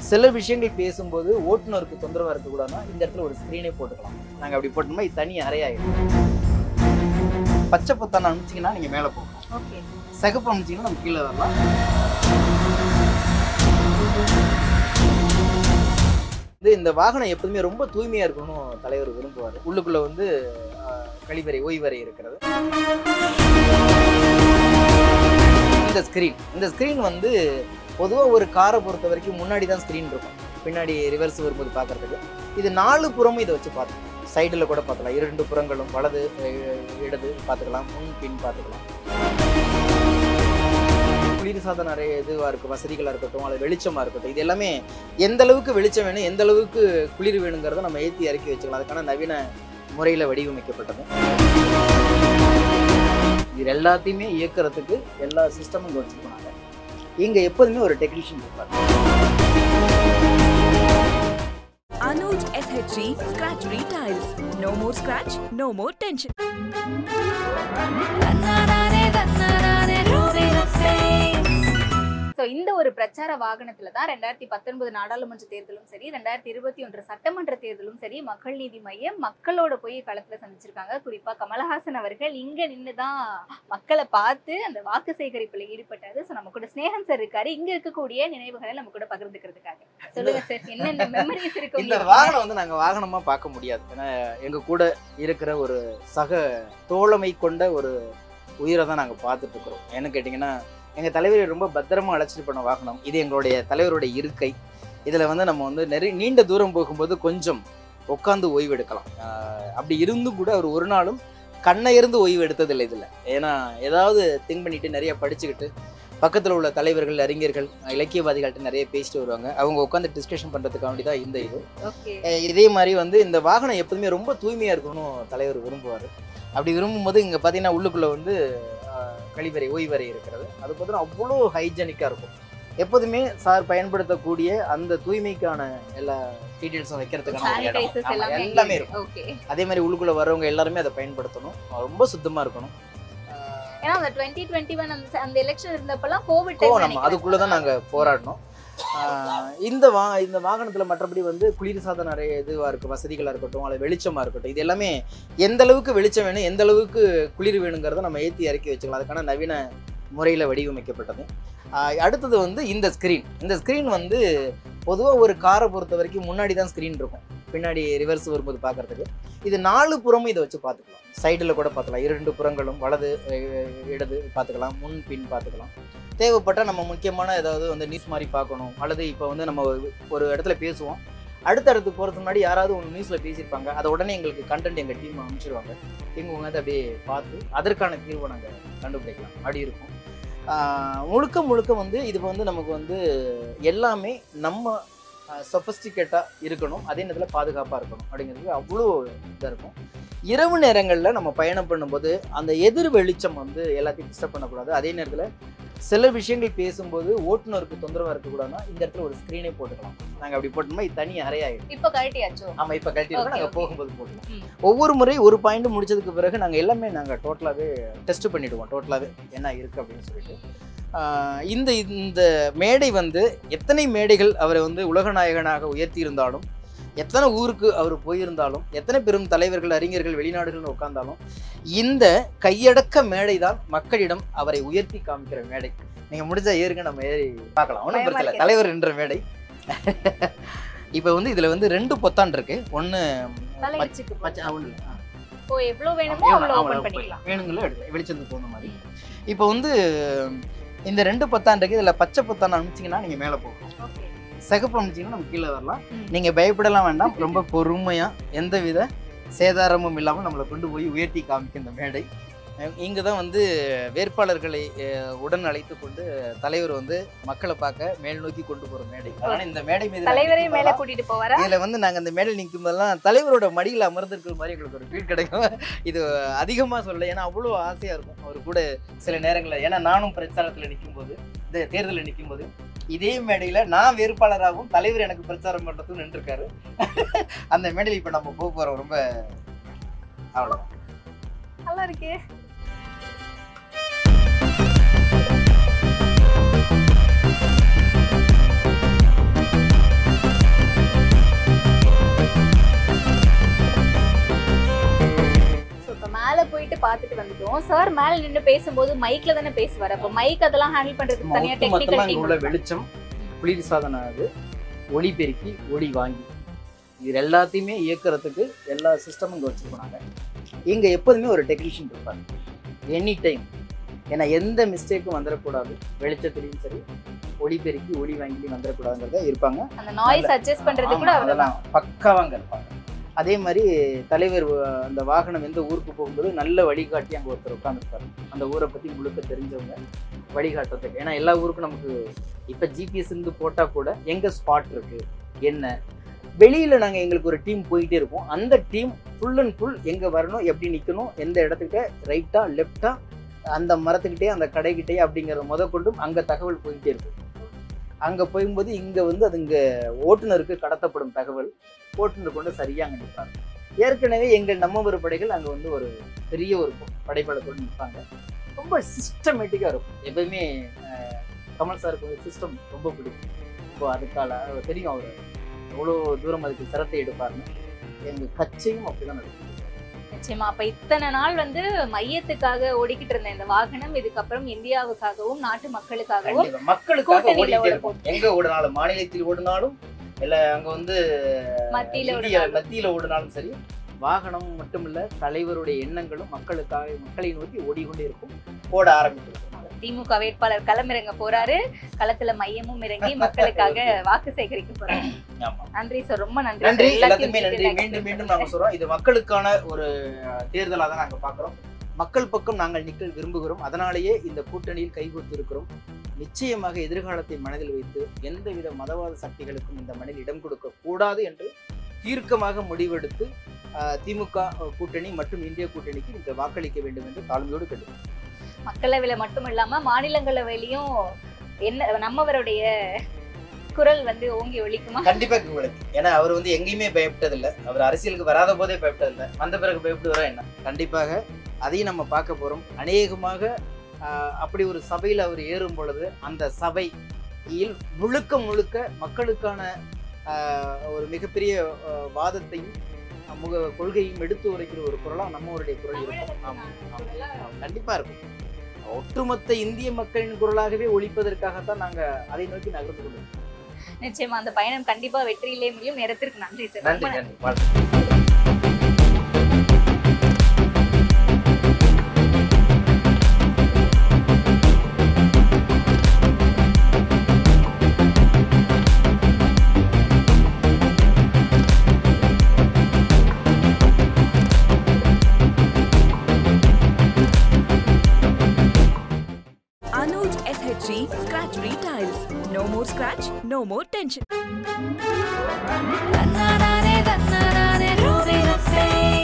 சில விஷயங்கள் பேசும்போது ஓட்டுநருக்கு தொந்தரவா இருக்கக்கூடாதுன்னா இந்த இடத்துல ஒரு ஸ்க்ரீனே போட்டுக்கலாம் நாங்க அப்படி போட்டோம்னா இது தனி அறையாயிடும் பச்சை பொத்தான அனுப்பிச்சிங்கன்னா நீங்க மேலே போகலாம் ஓகே சிகப்பு அனுப்பிச்சிங்கன்னா நம்ம கீழே வரலாம் இது இந்த வாகனம் எப்போதுமே ரொம்ப தூய்மையா இருக்கணும்னு தலைவர் விரும்புவார் உள்ளுக்குள்ள வந்து ஆஹ், கழிவறை ஓய்வறை இருக்கிறது இந்த ஸ்க்ரீன் இந்த ஸ்க்ரீன் வந்து பொதுவாக ஒரு காரை பொறுத்த வரைக்கும் முன்னாடி தான் ஸ்க்ரீன் இருக்கும் பின்னாடி ரிவர்ஸ் வரும்போது பார்க்கறதுக்கு இது நாலு புறமும் இதை வச்சு பார்த்துக்கலாம் சைடில் கூட பார்த்துக்கலாம் இரண்டு புறங்களும் வலது அஹ், இடது பார்த்துக்கலாம் முன் பின் பார்த்துக்கலாம் குளிர்சாதன நிறைய இதுவாக இருக்கும் வசதிகளாக இருக்கட்டும் அல்லது வெளிச்சமாக இருக்கட்டும் இது எல்லாமே எந்த அளவுக்கு வெளிச்சம் வேணும் எந்த அளவுக்கு குளிர் வேணுங்கிறத நம்ம ஏற்றி இறக்கி வச்சுக்கலாம் அதுக்கான நவீன முறையில் வடிவமைக்கப்பட்டது இது எல்லாத்தையுமே இயக்குறதுக்கு எல்லா சிஸ்டமும் இங்கே வச்சுருப்பாங்க இங்கே எப்போதுமே ஒரு டெக்னீஷியன் இருப்பார் Anuj SHG Scratch Retiles. No more scratch, no more tension. So இந்த ஒரு பிரச்சார வாகனத்துல தான் ரெண்டாயிரத்தி பத்தொன்பது நாடாளுமன்ற தேர்தலும் சரி ரெண்டாயிரத்தி இருபத்தி ஒன்று சட்டமன்ற தேர்தலும் சரி மக்கள் நீதி மையம் மக்களோட போய் களத்துல சந்திச்சிருக்காங்க குறிப்பா கமலஹாசன் அவர்கள் இங்க நின்று தான் மக்களை பார்த்து அந்த வாக்கு சேகரிப்புல ஈடுபட்டாரு ஸோ நம்ம கூட ஸ்னேகன் சார் இருக்காரு இங்க இருக்கக்கூடிய நினைவுகளை நம்ம கூட பகிர்ந்துக்கிறதுக்காக சொல்லுங்க சார் என்னென்ன மெமரிஸ் இருக்கு இந்த உங்களுக்கு? வாகனம் வந்து நாங்கள் வாகனமாக பார்க்க முடியாது ஏன்னா எங்கள் கூட இருக்கிற ஒரு சக தோழமை கொண்ட ஒரு உயிரை தான் நாங்கள் பார்த்துட்டு இருக்கிறோம் ஏன்னு கேட்டிங்கன்னா எங்கள் தலைவரை ரொம்ப பத்திரமா அழைச்சிட்டு போன வாகனம் இது எங்களுடைய தலைவருடைய இருக்கை இதில் வந்து நம்ம வந்து நிறைய நீண்ட தூரம் போகும்போது கொஞ்சம் உட்காந்து ஓய்வு எடுக்கலாம் ஆஹ் அப்படி இருந்தும் கூட அவர் ஒரு நாளும் கண்ணை இருந்து ஓய்வு எடுத்ததில்லை இதில் ஏன்னா ஏதாவது திங்க் பண்ணிட்டு நிறைய படிச்சுக்கிட்டு பக்கத்தில் உள்ள தலைவர்கள் அறிஞர்கள் இலக்கியவாதிகள்கிட்ட நிறைய பேசிட்டு வருவாங்க அவங்க உட்காந்து டிஸ்கஷன் பண்ணுறதுக்காண்டி தான் இந்த இது ஓகே அஹ் இதே மாதிரி வந்து இந்த வாகனம் எப்போதுமே ரொம்ப தூய்மையாக இருக்கணும்னு தலைவர் விரும்புவார் அப்படி விரும்பும்போது இங்கே பார்த்தீங்கன்னா உள்ளுக்குள்ளே வந்து அஹ், கழிவறை ஓய்வறை இருக்கிறது அது பார்த்தீங்கன்னா அவ்வளோ ஹைஜெனிக்காக இருக்கும் எப்போதுமே சார் பயன்படுத்தக்கூடிய அந்த தூய்மைக்கான எல்லா டீட்டெயில்ஸும் வைக்கிறதுக்கான ஒரு இடம். சானிடைசர்ஸ் ஆமா, எல்லாமே எல்லாமே இருக்கும் ஓகே அதே மாதிரி உள்ளுக்குள்ளே வர்றவங்க எல்லாருமே அதை பயன்படுத்தணும் ரொம்ப சுத்தமாக இருக்கணும் அஹ், ஏன்னா அந்த டுவெண்ட்டி டுவெண்ட்டி ஒன் அந்த அந்த எலெக்ஷன் இருந்தப்பெல்லாம் கோவிட் கோ நம்ம அதுக்குள்ளே தான் நாங்கள் போராடினோம் ஆஹ் இந்த வா இந்த வாகனத்தில் மற்றபடி வந்து குளிர்சாதன நிறைய இதுவாக இருக்கும் வசதிகளாக இருக்கட்டும் அல்லது வெளிச்சமாக இருக்கட்டும் இது எல்லாமே எந்த அளவுக்கு வெளிச்சம் வேணும் எந்த அளவுக்கு குளிர் வேணுங்கிறத நம்ம ஏற்றி இறக்கி வச்சுக்கலாம் அதுக்கான நவீன முறையில் வடிவமைக்கப்பட்டது ஆஹ் அடுத்தது வந்து இந்த ஸ்க்ரீன் இந்த ஸ்க்ரீன் வந்து பொதுவாக ஒரு காரை பொறுத்த வரைக்கும் முன்னாடி தான் ஸ்க்ரீன் இருக்கும் பின்னாடி ரிவர்ஸ் வரும்போது பார்க்கறதுக்கு இது நாலு புறமும் இதை வச்சு பார்த்துக்கலாம் சைடில் கூட பார்த்துக்கலாம் இரண்டு புறங்களும் வலது அஹ், இடது பார்த்துக்கலாம் முன் பின் பார்த்துக்கலாம் தேவைப்பட்டால் நம்ம முக்கியமான ஏதாவது வந்து நியூஸ் மாதிரி பார்க்கணும் அல்லது இப்போ வந்து நம்ம ஒரு இடத்துல பேசுவோம் அடுத்த இடத்துக்கு போகிறதுக்கு முன்னாடி யாராவது ஒன்று நியூஸில் பேசியிருப்பாங்க அதை உடனே எங்களுக்கு கண்டென்ட் எங்கள் டீம் அனுப்பிச்சிருவாங்க டீம் உட்காந்து அப்படியே பார்த்து அதற்கான தீர்வை நாங்கள் கண்டுபிடிக்கலாம் அப்படி இருக்கும் ஆஹ் முழுக்க முழுக்க வந்து இது வந்து நமக்கு வந்து எல்லாமே நம்ம சொஃபஸ்டிகேட்டாக இருக்கணும் அதே நேரத்தில் பாதுகாப்பாக இருக்கணும் அப்படிங்கிறது அவ்வளோ இதாக இருக்கும் இரவு நேரங்களில் நம்ம பயணம் பண்ணும்போது அந்த எதிர் வெளிச்சம் வந்து எல்லாத்தையும் டிஸ்டர்ப் பண்ணக்கூடாது அதே நேரத்தில் சில விஷயங்கள் பேசும்போது ஓட்டுநருக்கு தொந்தரவாக இருக்கக்கூடாதுன்னா இந்த இடத்துல ஒரு ஸ்க்ரீனே போட்டுக்கலாம் நாங்கள் அப்படி போட்டோம்னா இது தனி அறையாயிடும் இப்போ கழட்டியாச்சோ ஆமாம் இப்போ கழட்டிருக்கோம் Okay, நாங்கள் okay. போகும்போது போட்டுக்கலாம் ம். ஒவ்வொரு முறை ஒரு பாயிண்ட் முடிச்சதுக்கு பிறகு நாங்கள் எல்லாமே நாங்கள் டோட்டலாகவே டெஸ்ட் பண்ணிடுவோம் டோட்டலாகவே என்ன இருக்குது அப்படின்னு சொல்லிட்டு ஆஹ் இந்த இந்த மேடை வந்து எத்தனை மேடைகள் அவரை வந்து உலகநாயகனாக உயர்த்தி இருந்தாலும் எத்தனை ஊருக்கு அவர் போயிருந்தாலும் எத்தனை பெரும் தலைவர்கள் அறிஞர்கள் வெளிநாடுகள்னு உட்கார்ந்தாலும் இந்த கையடக்க மேடை தான் மக்களிடம் அவரை உயர்த்தி காமிக்கிற மேடை நீங்க முடிஞ்சா ஏறுங்க நம்ம ஏறி பார்க்கலாம் ஒன்றும் பயமா பிரச்சனை இல்லை இருக்கு. தலைவர் என்ற மேடை இப்போ வந்து இதுல வந்து ரெண்டு பொத்தான் இருக்கு ஒன்று தலை வச்சுக்கு பச்சை ஆ, ஒண்ணு இல்ல. ஆ. ஓ எவ்வளவு வேணுமோ ஆமா, அவ்வளவு ஆமா, ஓபன் open பண்ணிக்கலாம் வேணுங்களோ எடுக்கலாம் வெளிச்சத்துக்கு போன மாதிரி இப்போ வந்து இந்த ரெண்டு பொத்தான் இருக்கு இதுல பச்சை பொத்தான் அனுப்பிச்சிங்கன்னா நீங்க மேலே போகலாம் ஓகே சிகப்பு அனுப்பிச்சிங்கன்னா நம்ம கீழே வரலாம் ம். நீங்க பயப்படலாம் வேண்டாம் ரொம்ப பொறுமையா எந்தவித சேதாரமும் இல்லாமல் நம்மளை கொண்டு போய் உயர்த்தி காமிக்கும் இந்த மேடை இங்கே தான் வந்து வேட்பாளர்களை அஹ், உடன் அழைத்து கொண்டு தலைவர் வந்து மக்களை பார்க்க மேல் நோக்கி கொண்டு போற மேடை அதனால இந்த மேடை மீது தலைவரே நாங்க மேல கூட்டிட்டு போவாரா இதுல வந்து நாங்க இந்த மேடையில் நிற்கும் போதெல்லாம் தலைவரோட மடியில் அமர்ந்திருக்கிற மாதிரி எங்களுக்கு ஒரு ஃபீல் கிடைக்கும் இது அதிகமா சொல்ல ஏன்னா அவ்வளோ ஆசையா இருக்கும் அவர் கூட சில நேரங்களில் ஏன்னா நானும் பிரச்சாரத்துல நிற்கும் போது இந்த தேர்தலில் நிற்கும் போது இதே மேடையில நான் வேட்பாளராகவும் தலைவர் எனக்கு பிரச்சாரம் பண்றதுக்கும் நின்றுருக்காரு அந்த மேடையில் இப்ப நம்ம போக போறோம் ரொம்ப அவ்வளோதான் நல்லா இருக்கே சார் மேல நின்னு பேசும்போது மைக்ல தானே பேசுவார் அப்ப மைக் அதெல்லாம் ஹேண்டில் பண்றதுக்கு தனியா மொத்தமா டெக்னிக்கல் இங்க உள்ள டீம் வெளிச்சம் குளிர் சாதனம் அது ஒளி பெருக்கி ஒளி வாங்கி இது எல்லாத்தையுமே இயக்குறதுக்கு எல்லா சிஸ்டமும் இங்கே வச்சுருப்பாங்க இங்கே எப்போதுமே ஒரு டெக்னீஷியன் இருப்பார் எனி டைம் ஏன்னா எந்த மிஸ்டேக்கும் வந்துடக்கூடாது வெளிச்சத்துலையும் சரி ஒளி பெருக்கி ஒளி வாங்கி வந்துடக்கூடாதுங்கிறத இருப்பாங்க அந்த நாய்ஸ் அட்ஜஸ்ட் பண்றது கூட ஆமா, அவர் அதெல்லாம் பக்காவாங்க இருப்பாங்க அதே மாதிரி தலைவர் வ- அந்த வாகனம் எந்த ஊருக்கு போகும்போது நல்ல வழிகாட்டி அங்கே ஒருத்தர் உட்காந்துருப்பாரு அந்த ஊரை பற்றி முழுக்க தெரிஞ்சவங்க வழிகாட்டுறதுக்கு ஏன்னா எல்லா ஊருக்கும் நமக்கு இப்போ ஜிபிஎஸ் இருந்து போட்டால் கூட எங்கே ஸ்பாட் இருக்கு என்ன வெளியில் நாங்கள் எங்களுக்கு ஒரு டீம் போயிட்டே இருப்போம் அந்த டீம் ஃபுல் அண்ட் ஃபுல் எங்கே வரணும் எப்படி நிற்கணும் எந்த இடத்துக்கிட்ட ரைட்டா லெஃப்டா அந்த மரத்துக்கிட்டே அந்த கடைக்கிட்டே அப்படிங்கிறத முத கொண்டும் அங்கே தகவல் போயிட்டே இருக்கும் அங்கே போகும்போது இங்கே வந்து அது இங்கே ஓட்டுநருக்கு கடத்தப்படும் தகவல் ஓட்டுநர் கொண்டு சரியாக அங்கே நிற்பாங்க ஏற்கனவே எங்கள் நம்ம படைகள் அங்கே வந்து ஒரு பெரிய ஒரு படைப்படத்தோடு நிற்பாங்க ரொம்ப சிஸ்டமேட்டிக்காக இருக்கும் எப்பயுமே அஹ், கமல் சாருக்கு வந்து சிஸ்டம் ரொம்ப பிடிக்கும் இப்போ அதுக்கால அவர் தெரியும் அவர் எவ்வளோ தூரம் அதுக்கு சிரத்தை எடுப்பாருன்னு எங்கள் கட்சியும் அப்படிதான் நடக்கும் நிச்சயமா அப்ப இத்தனை நாள் வந்து மையத்துக்காக ஓடிக்கிட்டு இருந்த இந்த வாகனம் இதுக்கப்புறம் இந்தியாவுக்காகவும் நாட்டு மக்களுக்காகவும் கண்டிப்பா. மக்களுக்காக கூட்டணியில ஓடிட்டே ஓட இருக்கும் எங்க ஓடினாலும் மாநிலத்தில் ஓடினாலும் இல்ல அங்க வந்து மத்தியில இந்திய ஓடினாலும். மத்தியில ஓடினாலும் சரி வாகனம் மட்டுமில்ல தலைவருடைய எண்ணங்களும் மக்களுக்காக மக்களை நோக்கி ஓடிக்கொண்டே இருக்கும் ஓட ஆரம்பிச்சிருக்கும் திமுக வேட்பாளர் களமிறங்க போறாரு களத்துல மையமும் இறங்கி மக்களுக்காக வாக்கு சேகரிக்க போறாரு ஆமா நன்றி சார் ரொம்ப நன்றி நன்றி sir. எல்லாத்தையும் எல்லாத்துக்குமே நன்றி detail ஆ மீண்டும் மீண்டும் நாங்க சொல்றோம் இது மக்களுக்கான ஒரு தேர்தலாக தான் நாங்க பாக்குறோம் மக்கள் பக்கம் நாங்கள் நிற்க விரும்புகிறோம் அதனாலேயே இந்த கூட்டணியில் கைகோர்த்து இருக்கிறோம் நிச்சயமாக எதிர்காலத்தை மனதில் வைத்து எந்தவித மதவாத சக்திகளுக்கும் இந்த மண்ணில் இடம் கொடுக்க கூடாது என்று தீர்க்கமாக முடிவெடுத்து ஆஹ், திமுக கூட்டணி மற்றும் இந்திய கூட்டணிக்கு இந்த வாக்களிக்க வேண்டும் என்று தாழ்மையோடு கேட்டு மக்களவையில மட்டும் இல்லாம மாநிலங்களவையிலயும் என்ன நம்மவருடைய குரல் வந்து ஓங்கி ஒழிக்குமா கண்டிப்பா உங்களுக்கு ஏன்னா அவர் வந்து எங்கேயுமே பயப்பட்டதில்லை அவர் அரசியலுக்கு வராத போதே பயப்பட்டதில்லை வந்த பிறகு பயப்படுவாரா என்ன கண்டிப்பாக அதையும் நம்ம பார்க்க போறோம் அநேகமாக ஆஹ், அப்படி ஒரு சபையில் அவர் ஏறும் பொழுது அந்த சபையில் முழுக்க முழுக்க மக்களுக்கான ஆஹ், ஒரு மிகப்பெரிய ஆஹ், வாதத்தையும் முக கொள்கையும் எடுத்து உரைக்கிற ஒரு குரலா நம்மளுடைய குரல் இருக்கும் ஆமா ஆமா. கண்டிப்பா இருக்கும் ஒட்டுமொத்த இந்திய மக்களின் குரலாகவே ஒழிப்பதற்காகத்தான் நாங்க அதை நோக்கி நகர்ந்து கொண்டிருக்கோம் நிச்சயமா அந்த பயணம் கண்டிப்பா வெற்றியிலே முடியும் நேரத்திற்கு நன்றி சார் நன்றி ரொம்ப நன்றி வாழ்த்துக்கள். Anuj SHG Scratch Free Tiles. No more scratch, no more tension. தன்னானே தன்னானே ரோவே ரசே